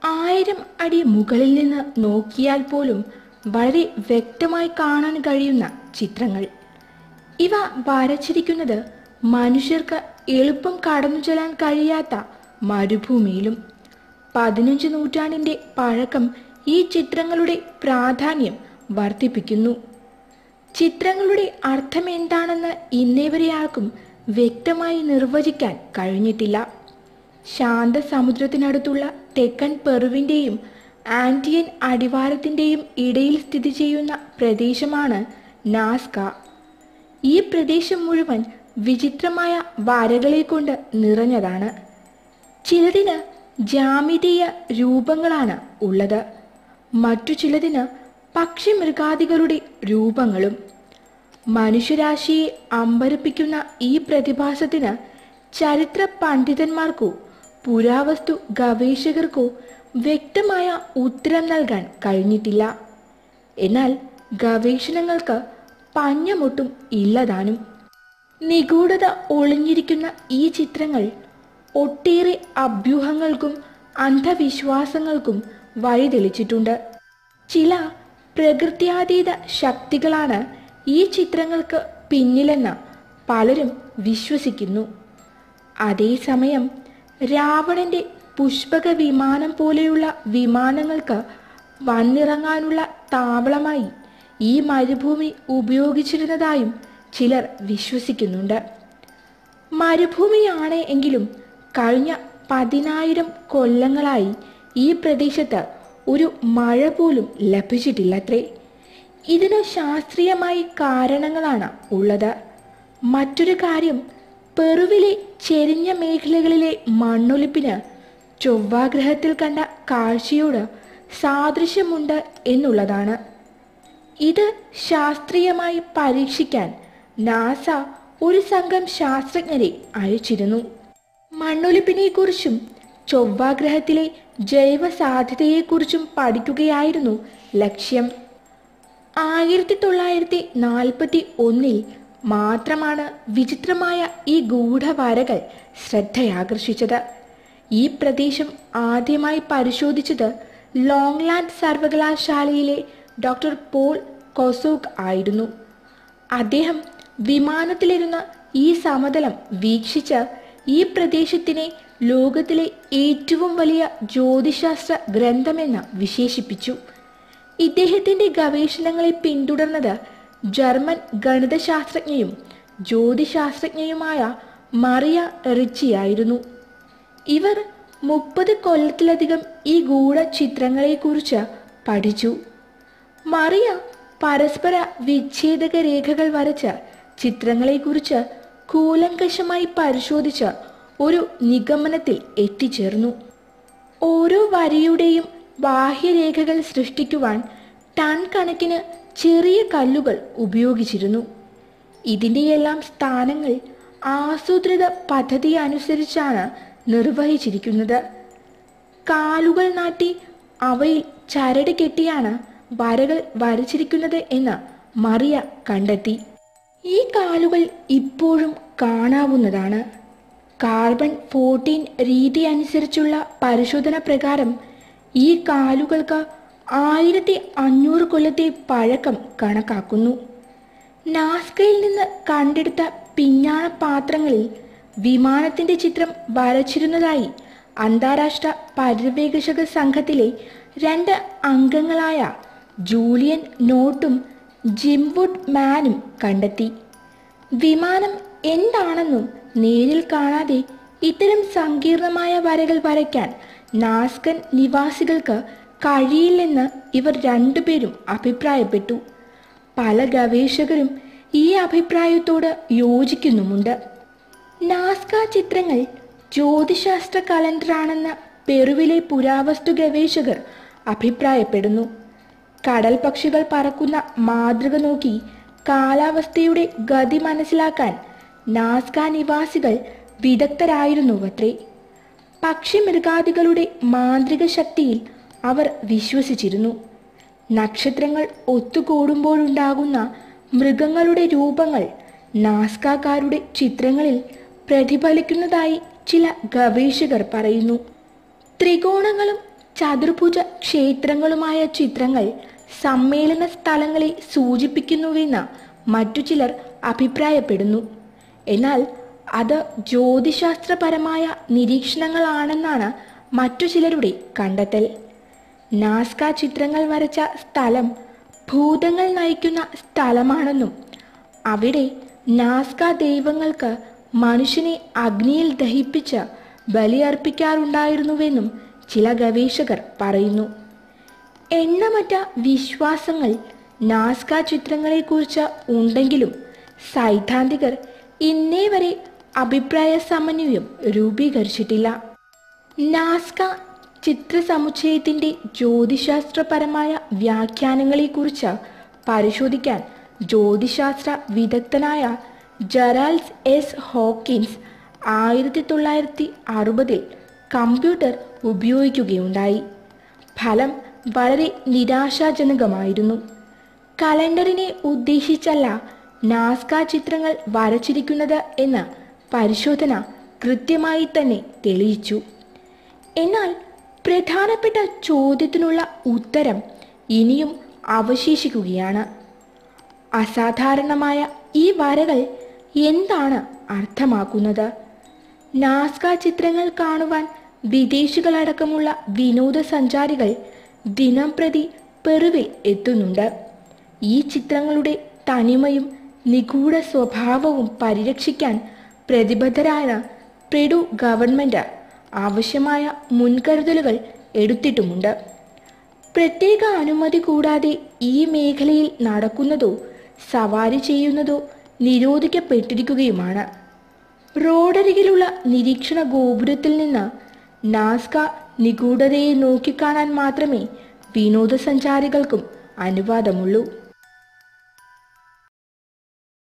ആയിരം അടി മുകളിൽ നിന്ന് നോക്കിയാൽ പോലും വളരെ വ്യക്തമായി കാണാൻ കഴിയുന്ന ചിത്രങ്ങൾ ഇവ വരച്ചിരിക്കുന്നത് മനുഷ്യർക്ക് എളുപ്പം കടന്നു ചെല്ലാൻ കഴിയാത്ത മരുഭൂമിയിലും പതിനഞ്ച് നൂറ്റാണ്ടിൻ്റെ പഴക്കം ഈ ചിത്രങ്ങളുടെ പ്രാധാന്യം വർദ്ധിപ്പിക്കുന്നു ചിത്രങ്ങളുടെ അർത്ഥം എന്താണെന്ന് ഇന്നേവരെ ആർക്കും വ്യക്തമായി നിർവചിക്കാൻ കഴിഞ്ഞിട്ടില്ല ശാന്തസമുദ്രത്തിനടുത്തുള്ള തെക്കൻ പെറുവിൻ്റെയും ആൻറ്റിയൻ അടിവാരത്തിൻ്റെയും ഇടയിൽ സ്ഥിതി ചെയ്യുന്ന പ്രദേശമാണ് നാസ്ക ഈ പ്രദേശം മുഴുവൻ വിചിത്രമായ വരകളെ കൊണ്ട് നിറഞ്ഞതാണ് ചിലതിന് ജാമിതീയ രൂപങ്ങളാണ് ഉള്ളത് മറ്റു ചിലതിന് പക്ഷിമൃഗാദികളുടെ രൂപങ്ങളും മനുഷ്യരാശിയെ അമ്പരപ്പിക്കുന്ന ഈ പ്രതിഭാസത്തിന് ചരിത്ര പണ്ഡിതന്മാർക്കോ പുരാവസ്തു ഗവേഷകർക്കോ വ്യക്തമായ ഉത്തരം നൽകാൻ കഴിഞ്ഞിട്ടില്ല എന്നാൽ ഗവേഷണങ്ങൾക്ക് പഞ്ഞമൊട്ടും ഇല്ലതാനും നിഗൂഢത ഒളിഞ്ഞിരിക്കുന്ന ഈ ചിത്രങ്ങൾ ഒട്ടേറെ അഭ്യൂഹങ്ങൾക്കും അന്ധവിശ്വാസങ്ങൾക്കും വഴിതെളിച്ചിട്ടുണ്ട് ചില പ്രകൃത്യാതീത ശക്തികളാണ് ഈ ചിത്രങ്ങൾക്ക് പിന്നിലെന്ന് പലരും വിശ്വസിക്കുന്നു അതേസമയം രാവണന്റെ പുഷ്പക വിമാനം പോലെയുള്ള വിമാനങ്ങൾക്ക് വന്നിറങ്ങാനുള്ള താവളമായി ഈ മരുഭൂമി ഉപയോഗിച്ചിരുന്നതായും ചിലർ വിശ്വസിക്കുന്നുണ്ട് മരുഭൂമിയാണ് എങ്കിലും കഴിഞ്ഞ പതിനായിരം കൊല്ലങ്ങളായി ഈ പ്രദേശത്ത് ഒരു മഴ പോലും ലഭിച്ചിട്ടില്ലത്രേ ഇതിന് ശാസ്ത്രീയമായി കാരണങ്ങളാണ് ഉള്ളത് മറ്റൊരു കാര്യം പെറുവിലെ ചെരിഞ്ഞ മേഖലകളിലെ മണ്ണൊലിപ്പിന് ചൊവ്വാഗ്രഹത്തിൽ കണ്ട കാഴ്ചയോട് സാദൃശ്യമുണ്ട് എന്നുള്ളതാണ് ഇത് ശാസ്ത്രീയമായി പരീക്ഷിക്കാൻ നാസ ഒരു സംഘം ശാസ്ത്രജ്ഞരെ അയച്ചിരുന്നു മണ്ണൊലിപ്പിനെക്കുറിച്ചും ചൊവ്വാഗ്രഹത്തിലെ ജൈവ സാധ്യതയെക്കുറിച്ചും പഠിക്കുകയായിരുന്നു ലക്ഷ്യം ആയിരത്തി തൊള്ളായിരത്തി നാൽപ്പത്തി ഒന്നിൽ മാത്രമാണ് വിചിത്രമായ ഈ ഗൂഢവരകൾ ശ്രദ്ധയാകർഷിച്ചത് ഈ പ്രദേശം ആദ്യമായി പരിശോധിച്ചത് ലോങ്ലാൻഡ് സർവകലാശാലയിലെ ഡോക്ടർ പോൾ കൊസോക്ക് ആയിരുന്നു അദ്ദേഹം വിമാനത്തിലിരുന്ന ഈ സമതലം വീക്ഷിച്ച് ഈ പ്രദേശത്തിനെ ലോകത്തിലെ ഏറ്റവും വലിയ ജ്യോതിശാസ്ത്ര ഗ്രന്ഥമെന്ന് വിശേഷിപ്പിച്ചു ഇദ്ദേഹത്തിന്റെ ഗവേഷണങ്ങളെ പിന്തുടർന്നത് ജർമ്മൻ ഗണിതശാസ്ത്രജ്ഞയും ജ്യോതിശാസ്ത്രജ്ഞയുമായ മറിയ റിച്ചിയായിരുന്നു ഇവർ മുപ്പത് കൊല്ലത്തിലധികം ഈ ഗൂഢചിത്രങ്ങളെക്കുറിച്ച് പഠിച്ചു മറിയ പരസ്പര വിച്ഛേദക രേഖകൾ വരച്ച ചിത്രങ്ങളെക്കുറിച്ച് കൂലങ്കഷമായി പരിശോധിച്ച് ഒരു നിഗമനത്തിൽ എത്തിച്ചേർന്നു ഓരോ വരിയുടെയും ബാഹ്യരേഖകൾ സൃഷ്ടിക്കുവാൻ ടൺ കണക്കിന് ചെറിയ കല്ലുകൾ ഉപയോഗിച്ചിരുന്നു ഇതിൻ്റെയെല്ലാം സ്ഥാനങ്ങൾ ആസൂത്രിത പദ്ധതി അനുസരിച്ചാണ് നിർവഹിച്ചിരിക്കുന്നത് കാലുകൾ നാട്ടി അവയിൽ ചരട് കെട്ടിയാണ് വരകൾ വരച്ചിരിക്കുന്നത് എന്ന് മറിയ കണ്ടെത്തി ഈ കാലുകൾ ഇപ്പോഴും കാണാവുന്നതാണ് കാർബൺ ഫോർട്ടീൻ രീതി അനുസരിച്ചുള്ള പരിശോധന പ്രകാരം ഈ കാലുകൾക്ക് ആയിരത്തി അഞ്ഞൂറ് കൊല്ലത്തെ പഴക്കം കണക്കാക്കുന്നു നാസ്കയിൽ നിന്ന് കണ്ടെടുത്ത പിഞ്ഞാണ പാത്രങ്ങളിൽ വിമാനത്തിന്റെ ചിത്രം വരച്ചിരുന്നതായി അന്താരാഷ്ട്ര പര്യവേക്ഷക സംഘത്തിലെ രണ്ട് അംഗങ്ങളായ ജൂലിയൻ നോട്ടും ജിംവുഡ് മാനും കണ്ടെത്തി വിമാനം എന്താണെന്നും നേരിൽ കാണാതെ ഇത്തരം സങ്കീർണമായ വരകൾ വരയ്ക്കാൻ നാസ്കൻ നിവാസികൾക്ക് കഴിയില്ലെന്ന് ഇവർ രണ്ടുപേരും അഭിപ്രായപ്പെട്ടു പല ഗവേഷകരും ഈ അഭിപ്രായത്തോട് യോജിക്കുന്നുമുണ്ട് നാസ്ക ചിത്രങ്ങൾ ജ്യോതിശാസ്ത്ര കലണ്ടറാണെന്ന് പെറുവിലെ പുരാവസ്തു ഗവേഷകർ അഭിപ്രായപ്പെടുന്നു കടൽ പക്ഷികൾ പറക്കുന്ന മാതൃക നോക്കി കാലാവസ്ഥയുടെ ഗതി മനസ്സിലാക്കാൻ നാസ്ക നിവാസികൾ വിദഗ്ധരായിരുന്നുവത്രേ പക്ഷിമൃഗാദികളുടെ മാന്ത്രിക ശക്തിയിൽ അവർ വിശ്വസിച്ചിരുന്നു നക്ഷത്രങ്ങൾ ഒത്തുകൂടുമ്പോഴുണ്ടാകുന്ന മൃഗങ്ങളുടെ രൂപങ്ങൾ നാസ്കാക്കാരുടെ ചിത്രങ്ങളിൽ പ്രതിഫലിക്കുന്നതായി ചില ഗവേഷകർ പറയുന്നു ത്രികോണങ്ങളും ചതുർഭുജ ക്ഷേത്രങ്ങളുമായ ചിത്രങ്ങൾ സമ്മേളന സ്ഥലങ്ങളെ സൂചിപ്പിക്കുന്നുവെന്ന് മറ്റു ചിലർ അഭിപ്രായപ്പെടുന്നു എന്നാൽ അത് ജ്യോതിശാസ്ത്രപരമായ നിരീക്ഷണങ്ങളാണെന്നാണ് മറ്റു ചിലരുടെ കണ്ടെത്തൽ നാസ്ക ചിത്രങ്ങൾ വരച്ച സ്ഥലം ഭൂതങ്ങൾ നയിക്കുന്ന സ്ഥലമാണെന്നും അവിടെ നാസ്ക ദൈവങ്ങൾക്ക് മനുഷ്യനെ അഗ്നിയിൽ ദഹിപ്പിച്ച് ബലിയർപ്പിക്കാറുണ്ടായിരുന്നുവെന്നും ചില ഗവേഷകർ പറയുന്നു എണ്ണമറ്റ വിശ്വാസങ്ങൾ നാസ്ക ചിത്രങ്ങളെക്കുറിച്ച് ഉണ്ടെങ്കിലും സൈദ്ധാന്തികർ ഇന്നേ വരെ അഭിപ്രായ സമന്വയം രൂപീകരിച്ചിട്ടില്ല നാസ്ക ചിത്ര സമുച്ചയത്തിൻ്റെ ജ്യോതിശാസ്ത്രപരമായ വ്യാഖ്യാനങ്ങളെക്കുറിച്ച് പരിശോധിക്കാൻ ജ്യോതിശാസ്ത്ര വിദഗ്ധനായ ജെറാൾഡ്സ് എസ് ഹോക്കിൻസ് ആയിരത്തി തൊള്ളായിരത്തി അറുപതിൽ കമ്പ്യൂട്ടർ ഉപയോഗിക്കുകയുണ്ടായി ഫലം വളരെ നിരാശാജനകമായിരുന്നു കലണ്ടറിനെ ഉദ്ദേശിച്ചല്ല നാസ്ക ചിത്രങ്ങൾ വരച്ചിരിക്കുന്നത് എന്ന് പരിശോധന കൃത്യമായി തന്നെ തെളിയിച്ചു എന്നാൽ പ്രധാനപ്പെട്ട ചോദ്യത്തിനുള്ള ഉത്തരം ഇനിയും അവശേഷിക്കുകയാണ് അസാധാരണമായ ഈ വരകൾ എന്താണ് അർത്ഥമാക്കുന്നത് നാസ്ക ചിത്രങ്ങൾ കാണുവാൻ വിദേശികളടക്കമുള്ള വിനോദസഞ്ചാരികൾ ദിനം പ്രതി പെറുവിൽ എത്തുന്നുണ്ട് ഈ ചിത്രങ്ങളുടെ തനിമയും നിഗൂഢ സ്വഭാവവും പരിരക്ഷിക്കാൻ പ്രതിബദ്ധരായ പെഡു ഗവൺമെൻറ് ആവശ്യമായ മുൻകരുതലുകൾ എടുത്തിട്ടുമുണ്ട് പ്രത്യേക അനുമതി കൂടാതെ ഈ മേഖലയിൽ നടക്കുന്നതോ സവാരി ചെയ്യുന്നതോ നിരോധിക്കപ്പെട്ടിരിക്കുകയുമാണ് റോഡരികിലുള്ള നിരീക്ഷണ ഗോപുരത്തിൽ നിന്ന് നാസ്ക നിഗൂഢതയെ നോക്കിക്കാണാൻ മാത്രമേ വിനോദസഞ്ചാരികൾക്കും അനുവാദമുള്ളൂ